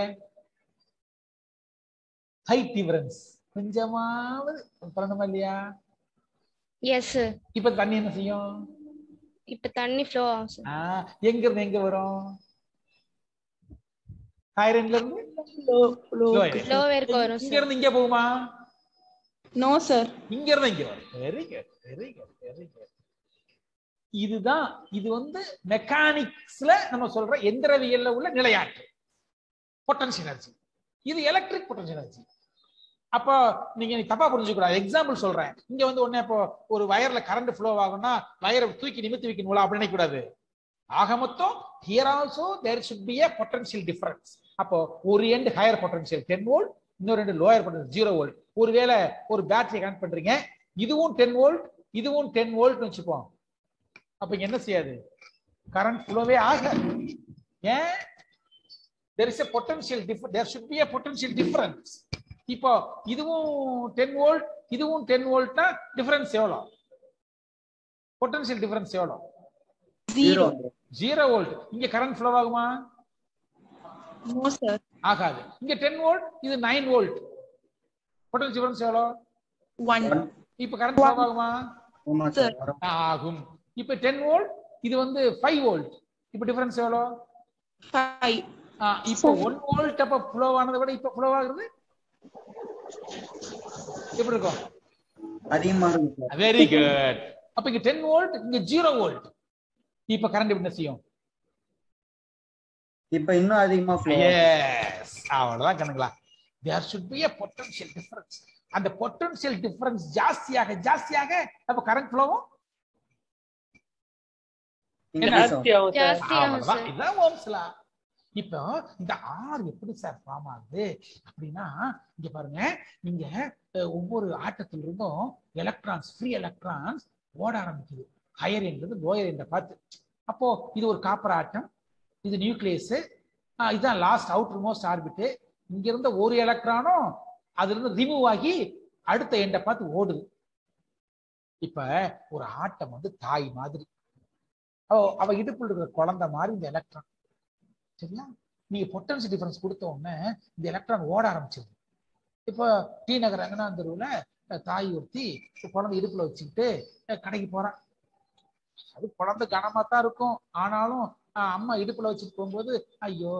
Speaker 1: ஹைட் டிஃபரன்ஸ் கொஞ்சமாவது பண்ணணுமா இல்லையா
Speaker 4: எஸ் சார்
Speaker 1: இப்ப தண்ணி என்ன செய்யும்
Speaker 4: இப்ப தண்ணி ஃப்ளோ ஆகும் சார்
Speaker 1: ஆஹ் எங்க இருந்து எங்க வரும் ஹைரன்ல இருந்து
Speaker 2: Low, low.
Speaker 1: low end.
Speaker 4: லோவேருக்கு வரும்
Speaker 1: இங்க
Speaker 4: சார்
Speaker 1: இருந்து இங்க போகுமா
Speaker 2: No, sir.
Speaker 1: இங்க இருந்து இங்க வரும் very good very good very good இதுதான் இது வந்து மெக்கானிக்ஸ்ல நம்ம சொல்ற எந்திரவியல்ல உள்ள நிலையாற்று பொட்டன்ஷியல் எனர்ஜி இது எலக்ட்ரிக் பொட்டன்ஷியல் எனர்ஜி அப்போ நீங்க தப்பா புரிஞ்சுக்கூடாது எக்ஸாம்பிள் சொல்றேன் இங்க வந்து உடனே இப்போ ஒரு வயர்ல கரண்ட் ஃப்ளோ ஆகும்னா வயரை தூக்கி நிமித்தி வைக்கணுங்களா அப்படி நினைக்க கூடாது ஆக மொத்தம் here also there should be a potential difference அப்போ ஒரு end higher potential ten volt இன்னொரு ரெண்டு லோயர் பொட்டன்ஷியல் ஜீரோ வோல்ட் ஒருவேளை ஒரு பேட்டரி கனெக்ட் பண்றீங்க இதுவும் டென் வோல்ட் இதுவும் டென் வோல்ட் வச்சுப்போம் அப்ப இங்க என்ன செய்யாது கரண்ட் ஃப்ளோவே ஆகாது ஏன் there is a potential difference there should be a potential difference இப்போ இதுவும் டென் வோல்ட் இதுவும் டென் வோல்ட்னா டிஃபரன்ஸ் எவ்வளோ பொட்டன்ஷியல் டிஃபரன்ஸ் எவ்வளோ
Speaker 2: Zero.
Speaker 1: ஜீரோ வோல்ட் இங்க கரண்ட் ஃப்ளோ ஆகுமா
Speaker 2: No, sir.
Speaker 1: ஆகாது இங்க டென் வோல்ட் இது நைன் வோல்ட் பொட்டன்ஷியல் டிஃபரன்ஸ் எவ்வளோ
Speaker 2: One.
Speaker 1: இப்போ கரண்ட் ஃப்ளோ ஆகுமா
Speaker 3: ஆமா
Speaker 2: Sir.
Speaker 3: சார் வரும்
Speaker 1: ஆகும் இப்போ டென் வோல்ட் இது வந்து ஃபைவ் வோல்ட் இப்போ டிஃபரன்ஸ் எவ்வளோ
Speaker 2: Five.
Speaker 1: ஆ, இப்போ ஒன் வோல்ட் அப்ப ஃப்ளோ ஆனதை விட இப்போ ஃப்ளோ ஆகுறது எப்படி இருக்கும்
Speaker 3: அதிகமா இருக்கு சார்
Speaker 1: வெரி குட் அப்ப இங்க டென் வோல்ட் இங்க ஜீரோ வோல்ட் இப்ப கரண்ட் என்ன செய்யும்
Speaker 3: இப்ப இன்னும் அதிகமா flow ஆகும்.
Speaker 1: எஸ் அவ்வளவுதான் கணங்களா there should be a potential difference அந்த பொட்டன்ஷியல் டிஃபரன்ஸ் ஜாஸ்தியாக ஜாஸ்தியாக அப்ப கரண்ட் ஃப்ளோவும்
Speaker 3: Increase ஆகும்.
Speaker 4: ஜாஸ்தி ஆகும்
Speaker 1: அவ்வளவுதான்
Speaker 4: சார்
Speaker 1: இதுதான் ஓம்ஸ் லா இப்போ இந்த ஆர் எப்படி சார் ஃபார்ம் ஆகுது அப்படின்னா இங்க பாருங்க இங்க அஹ், ஒவ்வொரு ஆட்டத்துல இருந்தும் எலக்ட்ரான்ஸ் ஃப்ரீ எலக்ட்ரான்ஸ் ஓட ஆரம்பிக்குது ஹையர் என்றது லோயர் என்ற பார்த்து அப்போ இது ஒரு காப்பர் ஆட்டம் இது நியூக்ளியஸ் இதுதான் லாஸ்ட் அவுட்டர் மோஸ்ட் ஆர்பிட் இங்க இருந்த ஒரு எலக்ட்ரானும் அதுல இருந்து ரிமூவ் ஆகி அடுத்த எண்டை பார்த்து ஓடுது இப்ப ஒரு ஆட்டம் வந்து தாய் மாதிரி அவ அவ இடுப்புல இருக்கிற குழந்தை மாதிரி இந்த எலக்ட்ரான் சரியா நீங்க பொட்டன்ஷியல் டிஃபரன்ஸ் கொடுத்த உடனே இந்த எலக்ட்ரான் ஓட ஆரம்பிச்சிருது இப்போ டி நகர் ரங்கனா தெருவுல அஹ், தாய் ஒருத்தி குழந்தை இடுப்புல வச்சுக்கிட்டு அஹ், கடைக்கு போறான் அது குழந்தை கனமா தான் இருக்கும் ஆனாலும் அஹ், அம்மா இடுப்புல வச்சுட்டு போகும்போது ஐயோ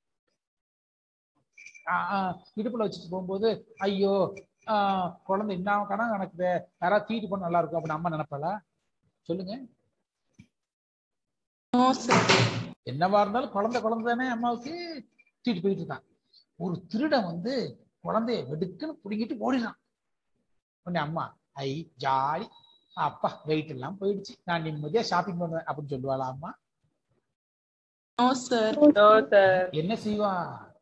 Speaker 1: அஹ், அஹ், இடுப்புல வச்சுட்டு போகும்போது ஐயோ ஆஹ், குழந்தை என்ன கணக்கு நடக்குது யாராவது தீட்டு பண்ண நல்லா இருக்கும் அப்படின்னு அம்மா நினைப்பாளா சொல்லுங்க
Speaker 2: No, sir.
Speaker 1: என்னவா இருந்தாலும் குழந்தை குழந்தை தானே அம்மாவுக்கு தூக்கிட்டு போயிட்டு இருக்கான் ஒரு திருடன் வந்து குழந்தைய வெடுக்குன்னு பிடிங்கிட்டு ஓடினான் உடனே அம்மா ஐ ஜாலி அப்பா வெயிட் எல்லாம் போயிடுச்சு நான் நிம்மதியா ஷாப்பிங் பண்ணுவேன் அப்படின்னு சொல்லுவாளா அம்மா
Speaker 2: No, sir.
Speaker 1: என்ன செய்வா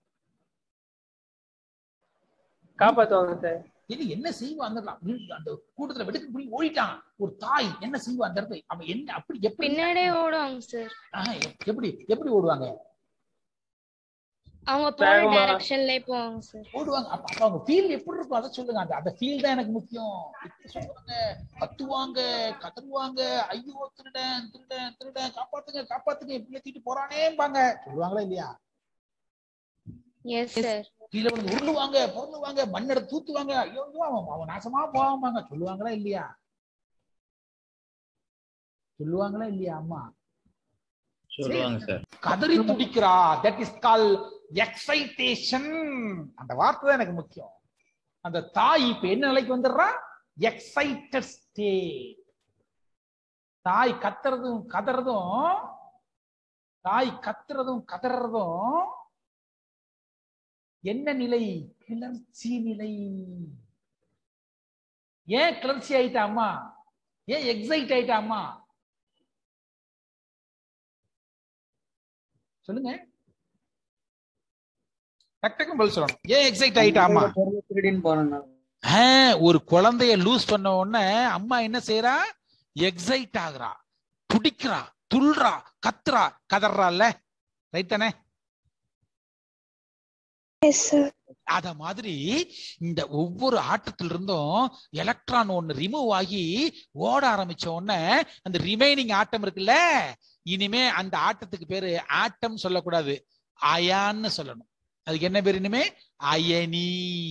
Speaker 6: காப்பாத்துவாங்க சார்
Speaker 1: இது என்ன செய்வா அந்த அந்த கூட்டத்துல வெடுக்கு பிடி ஓடிட்டான் ஒரு தாய் என்ன செய்வா அந்த இடத்துல அவன் என்ன அப்படி எப்படி
Speaker 4: பின்னாடியே ஓடுவாங்க சார்
Speaker 1: ஆஹ், எப்படி எப்படி ஓடுவாங்க
Speaker 4: அவங்க போற
Speaker 6: வேகமா.
Speaker 4: டைரக்ஷன்லயே போவாங்க சார்
Speaker 1: ஓடுவாங்க அப்ப அப்ப அவங்க ஃபீல் எப்படி இருக்கும் அதை சொல்லுங்க அந்த அந்த ஃபீல் தான் எனக்கு முக்கியம் இப்படி சொல்லுவாங்க கத்துவாங்க கதறுவாங்க ஐயோ திருடன் திருடன் திருடன் காப்பாத்துங்க காப்பாத்துங்க எப்படி ஏத்திட்டு போறானேம்பாங்க சொல்லுவாங்களா இல்லையா
Speaker 4: எஸ் சார்
Speaker 1: கீழே விழுந்து உருளுவாங்க பொருளுவாங்க மண்ணெடுத்து தூத்துவாங்க ஐயோ ஐயோ, அவன் அவன் நாசமா போவாங்க சொல்லுவாங்களா இல்லையா சொல்லுவாங்களா இல்லையா அம்மா
Speaker 7: சொல்லுவாங்க சார்
Speaker 1: கதறி துடிக்கிறா தட் இஸ் கால் எக்ஸைட்டேஷன் அந்த வார்த்தை தான் எனக்கு முக்கியம் அந்த தாய் இப்ப என்ன நிலைக்கு வந்துடுறா எக்ஸைட்டட் ஸ்டேட் தாய் கத்துறதும் கதறதும் தாய் கத்துறதும் கதறதும் என்ன நிலை கிளர்ச்சி நிலை ஏன் கிளர்ச்சி ஆயிட்டா அம்மா ஏன் எக்ஸைட் ஆயிட்டா அம்மா சொல்லுங்க டக்கு டக்குன்னு பதில் சொல்லணும் ஏன் எக்ஸைட் ஆயிட்டா அம்மா
Speaker 3: திருடின்னு போறேன்
Speaker 1: ஆ, ஒரு குழந்தைய லூஸ் பண்ண உடனே அம்மா என்ன செய்யறா எக்ஸைட் ஆகுறா துடிக்கிறா துள்றா கத்துறா கதறால ரைட் தானே அத மாதிரி இந்த ஒவ்வொரு ஆட்டத்துல இருந்தும் எலக்ட்ரான் ஒண்ணு ரிமூவ் ஆகி ஓட ஆரம்பிச்ச உடனே அந்த ரிமைனிங் ஆட்டம் இருக்குல்ல இனிமே அந்த ஆட்டத்துக்கு பேரு ஆட்டம் சொல்லக்கூடாது அயான்னு சொல்லணும் அதுக்கு என்ன பேர் இனிமே அயனி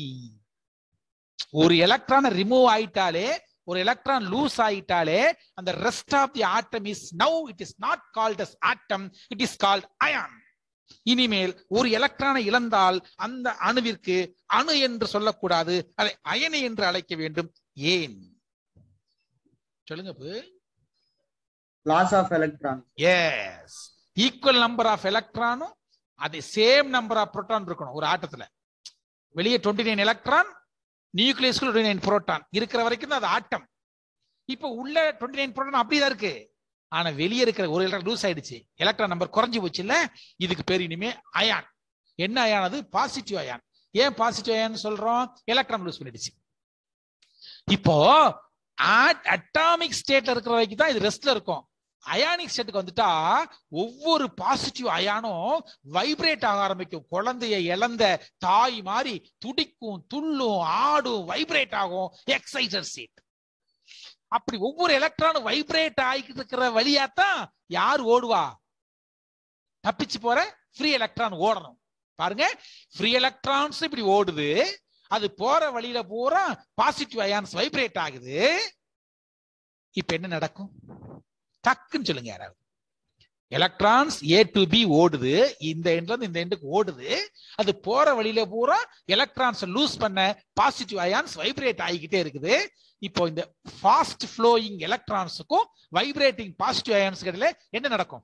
Speaker 1: ஒரு எலக்ட்ரான் ரிமூவ் ஆயிட்டாலே ஒரு எலக்ட்ரான் லூஸ் ஆயிட்டாலே அந்த rest of the atom is now it is not called as atom it is called ion இனிமேல் ஒரு எலக்ட்ரானை இழந்தால் அந்த அணுவிற்கு அணு என்று சொல்லக்கூடாது அதை அயனி என்று அழைக்க வேண்டும் ஏன் சொல்லுங்க இப்போ
Speaker 3: loss of 
Speaker 1: electrons equal number of எலக்ட்ரானும் அதே சேம் நம்பர் ஆஃப் புரோட்டான் இருக்கணும் ஒரு ஆட்டத்துல வெளியே டுவெண்ட்டி நைன் எலக்ட்ரான் நியூக்ளியஸ்குள்ள டுவெண்ட்டி நைன் புரோட்டான் இருக்கிற வரைக்கும் தான் அது ஆட்டம் இப்போ உள்ள டுவெண்ட்டி நைன் புரோட்டான் அப்படிதான் இருக்கு ஆனா வெளியே இருக்கிற ஒரு எலக்ட்ரான் லூஸ் ஆயிடுச்சு எலக்ட்ரான் நம்பர் குறைஞ்சு போச்சு இல்ல இதுக்கு பேர் இனிமே அயான் என்ன அயான் அது பாசிட்டிவ் அயான் ஏன் பாசிட்டிவ் அயான் சொல்றோம் எலக்ட்ரான் லூஸ் பண்ணிடுச்சு இப்போ அட்டாமிக் ஸ்டேட்ல இருக்கிற வரைக்கும் தான் இது ரெஸ்ட்ல இருக்கும் அயானிக் ஸ்டேட்டுக்கு வந்துட்டா ஒவ்வொரு பாசிட்டிவ் அயானும் வைப்ரேட் ஆக ஆரம்பிக்கும் குழந்தைய இழந்த தாய் மாதிரி துடிக்கும் துள்ளும் ஆடும் வைப்ரேட் ஆகும் எக்ஸைட்டட் ஸ்டேட் அப்படி ஒவ்வொரு எலக்ட்ரானும் வைப்ரேட் ஆகிட்டு இருக்கிற வழியாத்தான் யார் ஓடுவா தப்பிச்சு போற ஃப்ரீ எலக்ட்ரான் ஓடணும் பாருங்க ஃப்ரீ எலக்ட்ரான்ஸ் இப்படி ஓடுது அது போற வழியில பூரா பாசிட்டிவ் அயான்ஸ் வைப்ரேட் ஆகுது இப்ப என்ன நடக்கும் டக்குன்னு சொல்லுங்க யாராவது எலக்ட்ரான்ஸ் ஏ டு பி ஓடுது இந்த எண்ட்ல இருந்து இந்த எண்டுக்கு ஓடுது அது போற வழியில பூரா எலக்ட்ரான்ஸ் லூஸ் பண்ண பாசிட்டிவ் அயான்ஸ் வைப்ரேட் ஆகிக்கிட்டே இருக்குது இப்போ இந்த ஃபாஸ்ட் ஃப்ளோயிங் எலக்ட்ரான்ஸுக்கும் வைப்ரேட்டிங் பாசிட்டிவ் அயான்ஸ் இடையில என்ன நடக்கும்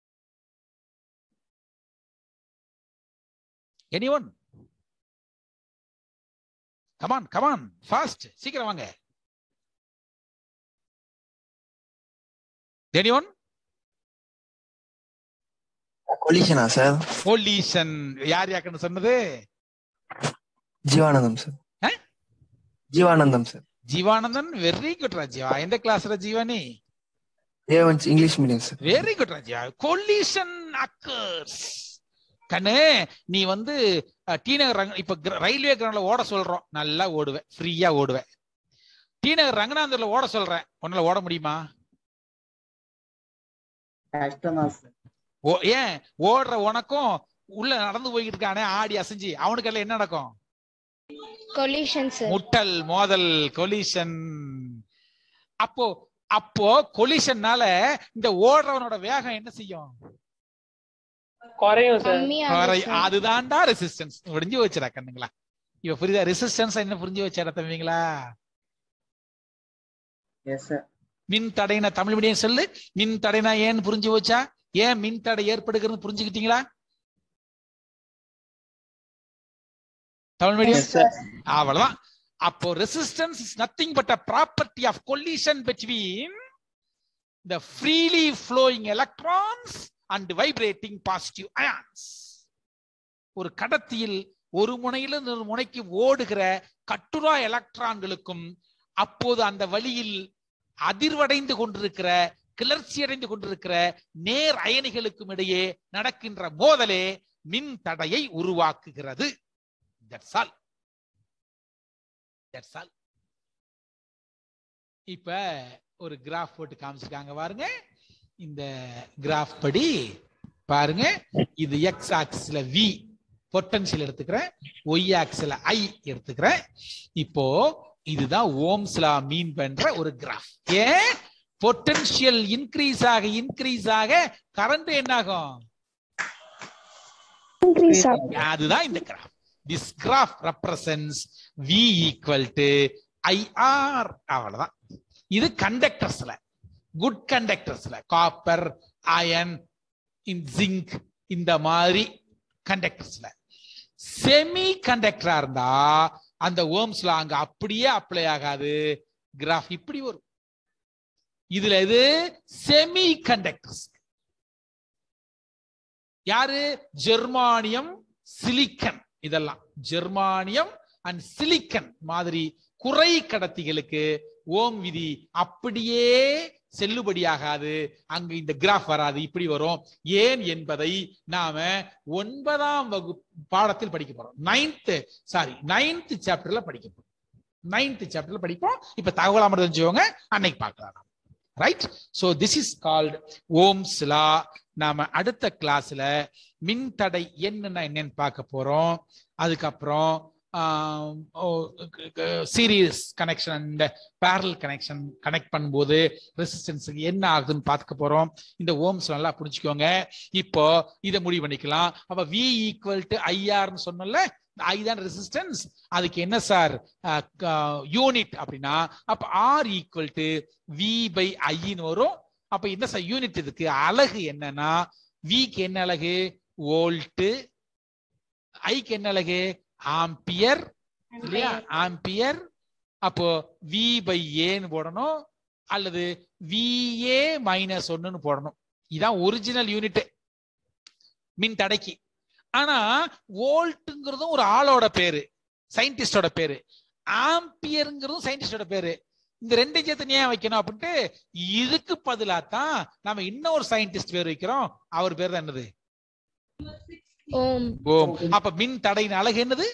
Speaker 1: any one come on come on fast சீக்கிரம் வாங்க எனி ஒன்
Speaker 8: கொலிஷனா சார்
Speaker 1: கொலிஷன் யார் யாருக்குன்னு சொன்னது
Speaker 8: ஜீவானந்தம் சார்
Speaker 1: ஆ?
Speaker 8: Jeevanandam sir
Speaker 1: Jeevanandan very good Rajya எந்த கிளாஸ்ல ஜீவானி
Speaker 8: ஏவன்ஸ் English medium sir
Speaker 1: very good Rajya collision occurs கண்ணு நீ வந்து அஹ், டி நகர் ரங்க இப்ப கிர- ரயில்வே கிரவுண்ட்ல ஓட சொல்றோம் நல்லா ஓடுவேன் ஃப்ரீயா ஓடுவேன் டி நகர் ரங்கநாதர்ல ஓட சொல்றேன் உன்னால ஓட முடியுமா
Speaker 3: கஷ்டம் தான் சார்
Speaker 1: ஓ ஏன் ஓடுற உனக்கும் உள்ள நடந்து போய்கிட்டு இருக்கானே ஆடி அசைஞ்சு அவனுக்கு எல்லாம் என்ன நடக்கும்
Speaker 4: கொலிஷன் சார்
Speaker 1: முட்டல் மோதல் கொலிஷன் அப்போ அப்போ கொலிஷன்னால இந்த ஓடுறவனோட வேகம் என்ன செய்யும்
Speaker 6: குறையும் சார்
Speaker 4: கம்மியாகும்
Speaker 1: குறை-
Speaker 4: சார்
Speaker 1: அதுதான்டா ரெசிஸ்டன்ஸ் புரிஞ்சு வச்சுடா கண்ணுங்களா இப்ப புரியுதா ரெசிஸ்டன்ஸ் என்ன புரிஞ்சு வச்சாடா தம்பிங்களா
Speaker 3: எஸ் சார்
Speaker 1: மின் தடைனா தமிழ் மீடியம் சொல்லு மின் தடைனா ஏன்னு புரிஞ்சு வச்சா ஏன் மின் தடை ஏற்படுகிறது புரிஞ்சுக்கிட்டீங்களா தமிழ் மீடியம் அவ்வளவுதான் அப்போ resistance is nothing but a property of collision between the freely flowing electrons and vibrating positive ions ஒரு கடத்தியில் ஒரு முனையில ஒரு முனைக்கு ஓடுகிற கட்டுரா எலக்ட்ரான்களுக்கும் அப்போது அந்த வழியில் அதிர்வடைந்து கொண்டிருக்கிற கிளர்ச்சி அடைந்து கொண்டிருக்கிற நேர் அயனிகளுக்கும் இடையே நடக்கின்ற மோதலே மின் தடையை உருவாக்குகிறது தட்ஸ் ஆல் தட்ஸ் ஆல் இப்ப ஒரு கிராஃப் போட்டு காமிச்சிருக்காங்க பாருங்க இந்த கிராஃப் படி பாருங்க இது எக்ஸ் ஆக்சிஸ்ல வி பொட்டன்ஷியல் எடுத்துக்கிறேன் ஒய் ஆக்சிஸ்ல ஐ எடுத்துக்கிறேன் இப்போ இதுதான் ஓம்ஸ்லா மீன் பண்ற ஒரு கிராஃப் ஏன் பொட்டன்ஷியல் இன்க்ரீஸ் ஆக இன்க்ரீஸ் ஆக கரண்ட் என்ன ஆகும் அதுதான் இந்த graph this graph represents V equal to IR அவ்வளவுதான் இது கண்டக்டர்ஸ்ல குட் கண்டக்டர்ஸ்ல காப்பர் அயன் ஜிங்க் இந்த மாதிரி கண்டக்டர்ஸ்ல செமி கண்டக்டரா இருந்தா அந்த ஓம்ஸ்ல அங்க அப்படியே அப்ளை ஆகாது கிராஃப் இப்படி வரும் இதுல இது செமி கண்டக்டர்ஸ் யாரு ஜெர்மானியம் சிலிக்கன் இதெல்லாம் ஜெர்மானியம் அண்ட் சிலிக்கன் மாதிரி குறை கடத்திகளுக்கு ஓம் விதி அப்படியே செல்லுபடியாகாது அங்கு இந்த கிராஃப் வராது இப்படி வரும் ஏன் என்பதை நாம ஒன்பதாம் வகுப்பு பாடத்தில் படிக்க போறோம் நைன்த் சாரி நைன்த் சாப்டர்ல படிக்க போறோம் நைன்த் சாப்டர்ல படிப்போம் இப்ப தகவல் அமர்ந்து தெரிஞ்சுக்கோங்க அன்னைக்கு பார்க்கலாம் right so this is called Ohm's law நாம அடுத்த கிளாஸ்ல மின்தடை என்னன்னா என்னன்னு பார்க்க போறோம் அதுக்கப்புறம் series connection and parallel connection connect பண்ணும்போது ரெசிஸ்டன்ஸுக்கு என்ன ஆகுதுன்னு பார்க்க போறோம் இந்த ஓம்ஸ் நல்லா புரிஞ்சுக்கோங்க இப்போ இதை முடிவு பண்ணிக்கலாம் அப்ப வி ஈக்குவல் டு ஐஆர்னு சொன்னோம்ல ஐ தான் ரெசிஸ்டன்ஸ் அதுக்கு என்ன சார் யூனிட் அப்படின்னா அப்ப R equal to V by ஐன்னு வரும் அப்ப என்ன சார் யூனிட் இதுக்கு அலகு என்னன்னா விக்கு என்ன அலகு வோல்ட் ஐக்கு என்ன அலகு ஆம்பியர் இல்லையா ஆம்பியர் அப்போ வி பை ஏன்னு போடணும் அல்லது விஏ மைனஸ் ஒன்னுன்னு போடணும் இதான் ஒரிஜினல் யூனிட் மின் தடைக்கு ஆனா வோல்ட்டுங்கிறதும் ஒரு ஆளோட பேரு சயின்டிஸ்டோட பேரு ஆம்பியருங்கிறதும் சயின்டிஸ்டோட பேரு இந்த ரெண்டு சேர்த்து ஏன் வைக்கணும் அப்படின்ட்டு இதுக்கு பதிலா தான் நம்ம இன்னொரு சயின்டிஸ்ட் பேர் வைக்கிறோம் அவர் பேர் தான் என்னது
Speaker 4: ஓம்
Speaker 1: ஓம் அப்ப மின் தடையின் அழகு என்னது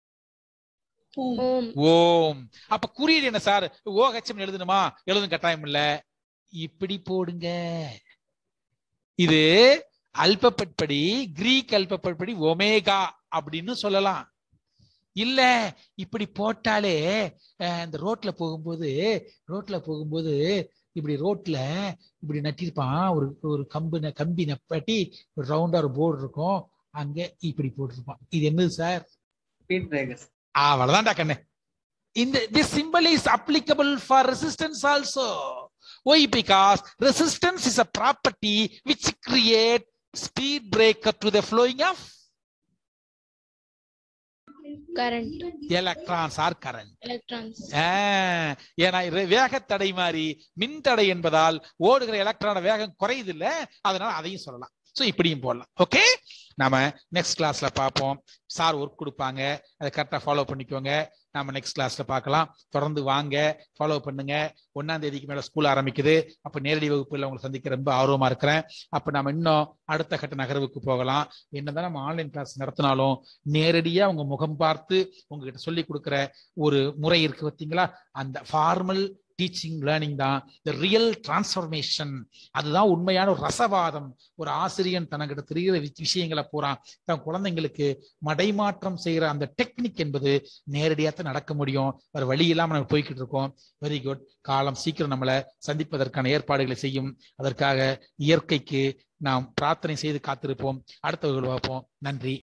Speaker 4: ஓம்
Speaker 1: ஓம் அப்ப குறியீடு என்ன சார் ஓஹெச்எம் எழுதணுமா எழுதும் கட்டாயம் இல்ல இப்படி போடுங்க இது அல்பபெட் படி கிரீக் அல்பபெட் படி ஒமேகா அப்படின்னு சொல்லலாம் இல்ல இப்படி போட்டாலே அஹ், இந்த ரோட்ல போகும்போது ரோட்ல போகும்போது இப்படி ரோட்ல இப்படி நட்டிருப்பான் ஒரு ஒரு கம்பு ந- கம்பி நப்பாட்டி ஒரு ரவுண்டா ஒரு போர்டு இருக்கும் அங்க இப்படி போட்டிருப்பான் இது என்னது சார்
Speaker 3: ஸ்பீட் பிரேக்கர்ஸ்
Speaker 1: அவ்வளவுதான்டா கண்ணு இந்த this symbol is applicable for resistance also why because resistance is a property which create speed breaker to the flowing of
Speaker 4: current
Speaker 1: electrons or current
Speaker 4: electrons
Speaker 1: ஆஹ், ஏன்னா இது வேகத்தடை மாதிரி மின்தடை என்பதால் ஓடுகிற எலக்ட்ரான வேகம் குறையுது இல்ல அதனால அதையும் சொல்லலாம் சோ இப்படியும் போடலாம் ஓகே நாம நெக்ஸ்ட் கிளாஸ்ல பார்ப்போம் சார் ஒர்க் கொடுப்பாங்க அதை கரெக்டா ஃபாலோ பண்ணிக்கோங்க நாம நெக்ஸ்ட் கிளாஸ்ல பார்க்கலாம் தொடர்ந்து வாங்க ஃபாலோ பண்ணுங்க ஒன்னாம் தேதிக்கு மேல ஸ்கூல் ஆரம்பிக்குது அப்ப நேரடி வகுப்புல உங்களை சந்திக்க ரொம்ப ஆர்வமா இருக்கிறேன் அப்ப நம்ம இன்னும் அடுத்த கட்ட நகர்வுக்கு போகலாம் என்னதான் நம்ம ஆன்லைன் கிளாஸ் நடத்தினாலும் நேரடியா உங்க முகம் பார்த்து உங்ககிட்ட சொல்லி கொடுக்கிற ஒரு முறை இருக்கு பார்த்தீங்களா அந்த ஃபார்மல் டீச்சிங் லேர்னிங் தான் த ரியல் டிரான்ஸ்ஃபர்மேஷன் அதுதான் உண்மையான ஒரு ரசவாதம் ஒரு ஆசிரியன் தனக்கிட்ட தெரிகிற வி- விஷயங்களை பூரா தன் குழந்தைங்களுக்கு மடைமாற்றம் செய்யற அந்த டெக்னிக் என்பது நேரடியாக தான் நடக்க முடியும் வேற வழி இல்லாம நம்ம போய்கிட்டு இருக்கோம் வெரி குட் காலம் சீக்கிரம் நம்மளை சந்திப்பதற்கான ஏற்பாடுகளை செய்யும் அதற்காக இயற்கைக்கு நாம் பிரார்த்தனை செய்து காத்திருப்போம் அடுத்த வகுப்பில் பார்ப்போம் நன்றி